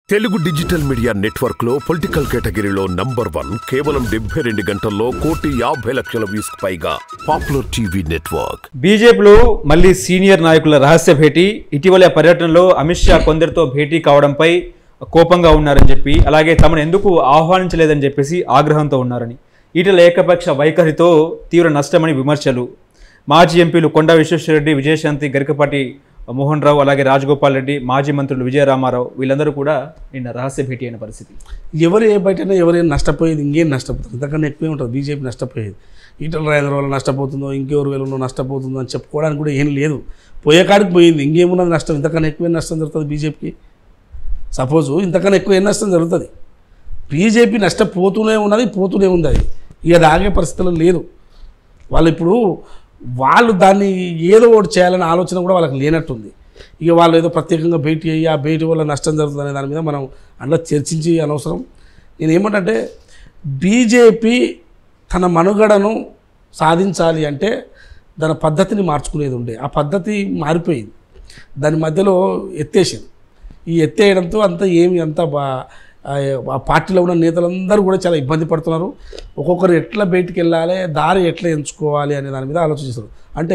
Telugu digital media network లో political కేటగిరీలో number one కేవలం డెబ్బై రెండు గంటల్లో కోటి యాభై లక్షల వ్యూస్ పైగా పాపులర్ టీవీ నెట్వర్క్ బీజేపీలో మళ్ళీ సీనియర్ నాయకుల రహస్య భేటీ ఇటీవల పర్యటనలో అమిత్ షా కొందరితో భేటీ కావడంపై కోపంగా ఉన్నారని చెప్పి అలాగే తమను ఎందుకు ఆహ్వానించలేదని చెప్పేసి ఆగ్రహంతో ఉన్నారని ఈటల ఏకపక్ష వైఖరితో తీవ్ర నష్టమని విమర్శలు మాజీ ఎంపీలు కొండా విశ్వేశ్వరరెడ్డి విజయశాంతి గరికపాటి మోహన్ రావు అలాగే రాజగోపాల్ రెడ్డి మాజీ మంత్రులు విజయరామారావు వీళ్ళందరూ కూడా నిన్న రహస్య భేటీ అయిన పరిస్థితి ఎవరు ఏ బయటైనా ఎవరైనా నష్టపోయేది ఇంకేం నష్టపోతుంది ఇంతకన్నా ఎక్కువే ఉంటుంది బీజేపీ నష్టపోయేది ఈటల రాజేంద్ర వల్ల నష్టపోతుందో ఇంకెవరు వేలలో నష్టపోతుందో అని చెప్పుకోవడానికి కూడా ఏం లేదు పోయే కాడికి పోయింది ఇంకేమున్నది నష్టం ఇంతకన్నా ఎక్కువ నష్టం జరుగుతుంది బీజేపీకి సపోజు ఇంతకన్నా ఎక్కువ ఏం నష్టం జరుగుతుంది బీజేపీ నష్టపోతూనే ఉన్నది పోతూనే ఉంది అది ఇక అది ఆగే పరిస్థితుల్లో లేదు వాళ్ళు ఇప్పుడు వాళ్ళు దాన్ని ఏదో ఒకటి చేయాలనే ఆలోచన కూడా వాళ్ళకి లేనట్టుంది ఇక వాళ్ళు ఏదో ప్రత్యేకంగా భేటీ అయ్యి ఆ భేటీ వల్ల నష్టం జరుగుతుంది అనే దాని మీద మనం అందులో చర్చించి అనవసరం నేను ఏమంటే బీజేపీ తన మనుగడను సాధించాలి అంటే దాని పద్ధతిని మార్చుకునేది ఉండే ఆ పద్ధతి మారిపోయింది దాని మధ్యలో ఎత్తేసింది ఈ ఎత్తేయడంతో అంత ఏమి అంత బా ఆ ఆ పార్టీలో ఉన్న నేతలందరూ కూడా చాలా ఇబ్బంది పడుతున్నారు ఒక్కొక్కరు ఎట్లా బయటికి వెళ్ళాలి దారి ఎట్లా ఎంచుకోవాలి అనే దాని మీద ఆలోచిస్తారు అంటే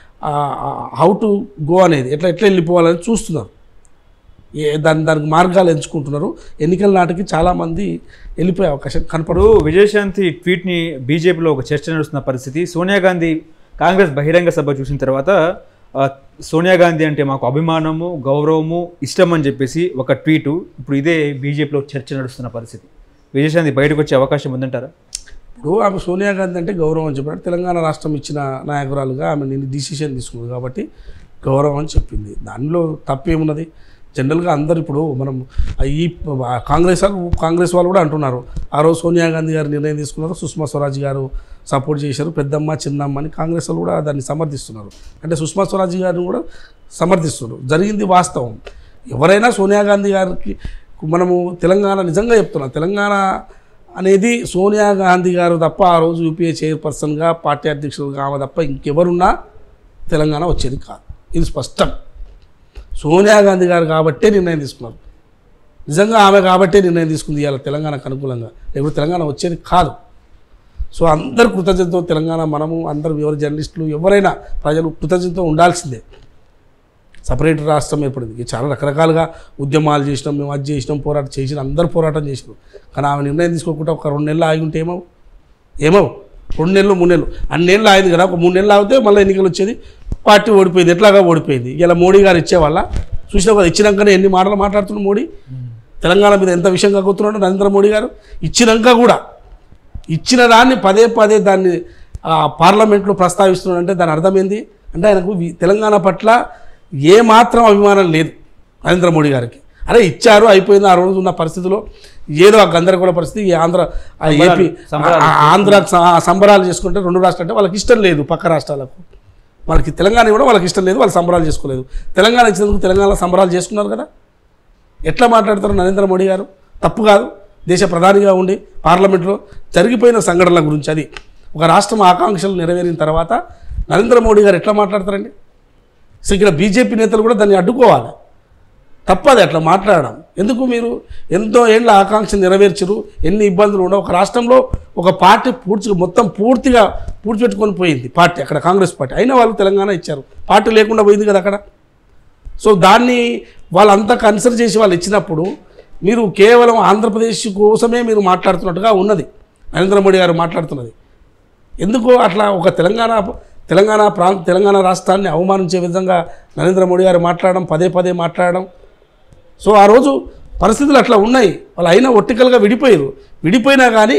హౌ టు గో అనేది ఎట్లా ఎట్లా వెళ్ళిపోవాలని చూస్తున్నారు ఏ దాని దానికి మార్గాలు ఎంచుకుంటున్నారు ఎన్నికల నాటికి చాలామంది వెళ్ళిపోయే అవకాశం కనపడు ఇప్పుడు విజయశాంతి ట్వీట్ని బీజేపీలో ఒక చర్చ నడుస్తున్న పరిస్థితి సోనియా గాంధీ కాంగ్రెస్ బహిరంగ సభ చూసిన తర్వాత ఆ, సోనియా గాంధీ అంటే మాకు అభిమానము గౌరవము ఇష్టం అని చెప్పేసి ఒక ట్వీటు ఇప్పుడు ఇదే బీజేపీలో చర్చ నడుస్తున్న పరిస్థితి విజయశాంతి బయటకు వచ్చే అవకాశం ఉందంటారా ఇప్పుడు ఆమె సోనియా గాంధీ అంటే గౌరవం అని చెప్పారు తెలంగాణ రాష్ట్రం ఇచ్చిన నాయకురాలుగా ఆమె నేను డిసిషన్ తీసుకుంది కాబట్టి గౌరవం అని చెప్పింది దానిలో తప్పేమున్నది జనరల్గా అందరు ఇప్పుడు మనం ఆ ఈ ఆ కాంగ్రెస్ వాళ్ళు కాంగ్రెస్ వాళ్ళు కూడా అంటున్నారు ఆ రోజు సోనియా గాంధీ గారు నిర్ణయం తీసుకున్నారు సుష్మా స్వరాజ్ గారు సపోర్ట్ చేశారు పెద్దమ్మ చిన్నమ్మ అని కాంగ్రెస్ వాళ్ళు కూడా దాన్ని సమర్థిస్తున్నారు అంటే సుష్మా స్వరాజ్ గారిని కూడా సమర్థిస్తున్నారు జరిగింది వాస్తవం ఎవరైనా సోనియా గాంధీ గారికి మనము తెలంగాణ నిజంగా చెప్తున్నా తెలంగాణ అనేది సోనియా గాంధీ గారు తప్ప ఆ రోజు యూపీఏ చైర్పర్సన్గా పార్టీ అధ్యక్షులుగా ఆమె తప్ప ఇంకెవరున్నా తెలంగాణ వచ్చేది కాదు ఇది స్పష్టం సోనియా గాంధీ గారు కాబట్టే నిర్ణయం తీసుకున్నారు నిజంగా ఆమె కాబట్టే నిర్ణయం తీసుకుంది ఇవాళ తెలంగాణకు అనుకూలంగా లేకపోతే తెలంగాణ వచ్చేది కాదు సో అందరు కృతజ్ఞతతో తెలంగాణ మనము అందరు ఎవరు జర్నలిస్టులు ఎవరైనా ప్రజలు కృతజ్ఞతతో ఉండాల్సిందే సపరేట్ రాష్ట్రం ఏర్పడింది ఇక చాలా రకరకాలుగా ఉద్యమాలు చేసినాం మేము అది చేసినాం పోరాటం చేసినాం అందరు పోరాటం చేసినాం కానీ ఆమె నిర్ణయం తీసుకోకుండా ఒక రెండు నెలలు ఆగి ఉంటే ఏమో ఏమో రెండు నెలలు మూడు నెలలు అన్ని నెలలు ఆగింది కదా ఒక మూడు నెలలు ఆగితే మళ్ళీ ఎన్నికలు వచ్చేది పార్టీ ఓడిపోయింది ఎట్లాగా ఓడిపోయింది ఇలా మోడీ గారు ఇచ్చేవాళ్ళ చూసినా కదా ఇచ్చినాకనే ఎన్ని మాటలు మాట్లాడుతున్నాడు మోడీ తెలంగాణ మీద ఎంత విషయం కక్కుతున్నాడు నరేంద్ర మోడీ గారు ఇచ్చినాక కూడా ఇచ్చిన దాన్ని పదే పదే దాన్ని ఆ, పార్లమెంట్లో ప్రస్తావిస్తున్నాడంటే దాని అర్థం ఏంది అంటే ఆయనకు వి- తెలంగాణ పట్ల ఏ మాత్రం అభిమానం లేదు నరేంద్ర మోడీ గారికి అరే ఇచ్చారు అయిపోయింది ఆ రోజు ఉన్న పరిస్థితిలో ఏదో ఆ గందరగోళ పరిస్థితి ఈ ఆంధ్ర ఆ ఏపీ సంబరాలు. ఆ- ఆంధ్ర స- ఆ సంబరాలు చేసుకుంటే రెండు రాష్ట్రాలు అంటే వాళ్ళకి ఇష్టం లేదు పక్క రాష్ట్రాలకు వాళ్ళకి తెలంగాణ ఇవ్వడం వాళ్ళకి ఇష్టం లేదు వాళ్ళు సంబరాలు చేసుకోలేదు తెలంగాణ ఇచ్చినందుకు తెలంగాణ సంబరాలు చేసుకున్నారు కదా ఎట్లా మాట్లాడతారు నరేంద్ర మోడీ గారు తప్పు కాదు దేశ ప్రధానిగా ఉండి పార్లమెంట్లో జరిగిపోయిన సంఘటనల గురించి అది ఒక రాష్ట్రం ఆకాంక్షలు నెరవేరిన తర్వాత నరేంద్ర మోడీ గారు ఎట్లా మాట్లాడతారండి సో ఇక్కడ బీజేపీ నేతలు కూడా దాన్ని అడ్డుకోవాలి తప్పది అట్లా మాట్లాడడం ఎందుకు మీరు ఎంతో ఏళ్ళ ఆకాంక్ష నెరవేర్చరు ఎన్ని ఇబ్బందులు ఉండవు ఒక రాష్ట్రంలో ఒక పార్టీ పూర్తిగా మొత్తం పూర్తిగా పూడ్చిపెట్టుకొని పోయింది పార్టీ అక్కడ కాంగ్రెస్ పార్టీ అయినా వాళ్ళు తెలంగాణ ఇచ్చారు పార్టీ లేకుండా పోయింది కదా అక్కడ సో దాన్ని వాళ్ళంతా కన్సిడర్ చేసి వాళ్ళు ఇచ్చినప్పుడు మీరు కేవలం ఆంధ్రప్రదేశ్ కోసమే మీరు మాట్లాడుతున్నట్టుగా ఉన్నది నరేంద్ర మోడీ గారు మాట్లాడుతున్నది ఎందుకు అట్లా ఒక తెలంగాణ తెలంగాణ ప్రాంత తెలంగాణ రాష్ట్రాన్ని అవమానించే విధంగా నరేంద్ర మోడీ గారు మాట్లాడడం పదే పదే మాట్లాడడం సో ఆ రోజు పరిస్థితులు అట్లా ఉన్నాయి వాళ్ళు అయినా ఒట్టికలుగా విడిపోయారు విడిపోయినా కానీ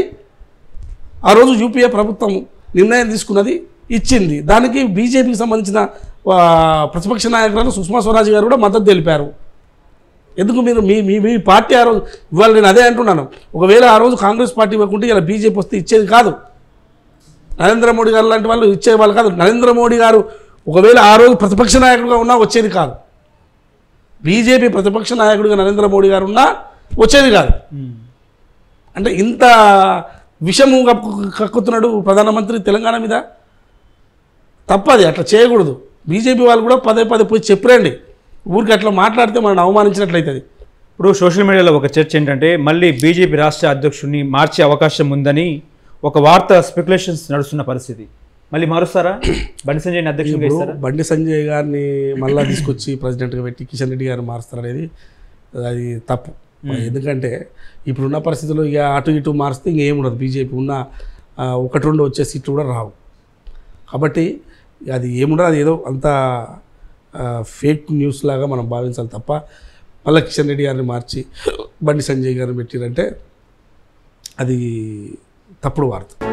ఆ రోజు యూపీఏ ప్రభుత్వం నిర్ణయం తీసుకున్నది ఇచ్చింది దానికి బీజేపీకి సంబంధించిన ఆ, ప్రతిపక్ష నాయకురాలు సుష్మా స్వరాజ్ గారు కూడా మద్దతు తెలిపారు ఎందుకు మీరు మీ మీ మీ పార్టీ ఆ రోజు ఇవాళ నేను అదే అంటున్నాను ఒకవేళ ఆ రోజు కాంగ్రెస్ పార్టీ ఇవ్వకుంటే ఇలా బీజేపీ వస్తే ఇచ్చేది కాదు నరేంద్ర మోడీ గారు లాంటి వాళ్ళు ఇచ్చేవాళ్ళు కాదు నరేంద్ర మోడీ గారు ఒకవేళ ఆ రోజు ప్రతిపక్ష నాయకుడిగా ఉన్నా వచ్చేది కాదు బీజేపీ ప్రతిపక్ష నాయకుడిగా నరేంద్ర మోడీ గారు ఉన్నా వచ్చేది కాదు అంటే ఇంత విషము కక్కు- కక్కుతున్నాడు ప్రధానమంత్రి తెలంగాణ మీద తప్పది అట్లా చేయకూడదు బీజేపీ వాళ్ళు కూడా పదే పదే పోయి చెప్పరండి ఊరికి అట్లా మాట్లాడితే మనం అవమానించినట్లయితుంది ఇప్పుడు సోషల్ మీడియాలో ఒక చర్చ ఏంటంటే మళ్ళీ బీజేపీ రాష్ట్ర అధ్యక్షుడిని మార్చే అవకాశం ఉందని ఒక వార్త స్పెక్యులేషన్స్ నడుస్తున్న పరిస్థితి మళ్ళీ మారుస్తారా బండి సంజయ్ని అధ్యక్షుడిగా ఇప్పుడు ఇస్తారా బండి సంజయ్ గారిని మళ్ళా తీసుకొచ్చి ప్రెసిడెంట్గా పెట్టి కిషన్ రెడ్డి గారిని మారుస్తారనేది అది తప్పు ఎందుకంటే ఇప్పుడున్న పరిస్థితుల్లో ఇక అటు ఇటు మారిస్తే ఇంకేం ఉండదు బీజేపీ ఉన్న ఆ, ఒకటి రెండు వచ్చే సీట్లు కూడా రావు కాబట్టి అది ఏముండదు అది ఏదో అంత ఫేక్ న్యూస్ లాగా మనం భావించాలి తప్ప మళ్ళీ కిషన్ రెడ్డి గారిని మార్చి బండి సంజయ్ గారిని పెట్టిరంటే అది తప్పుడు వార్త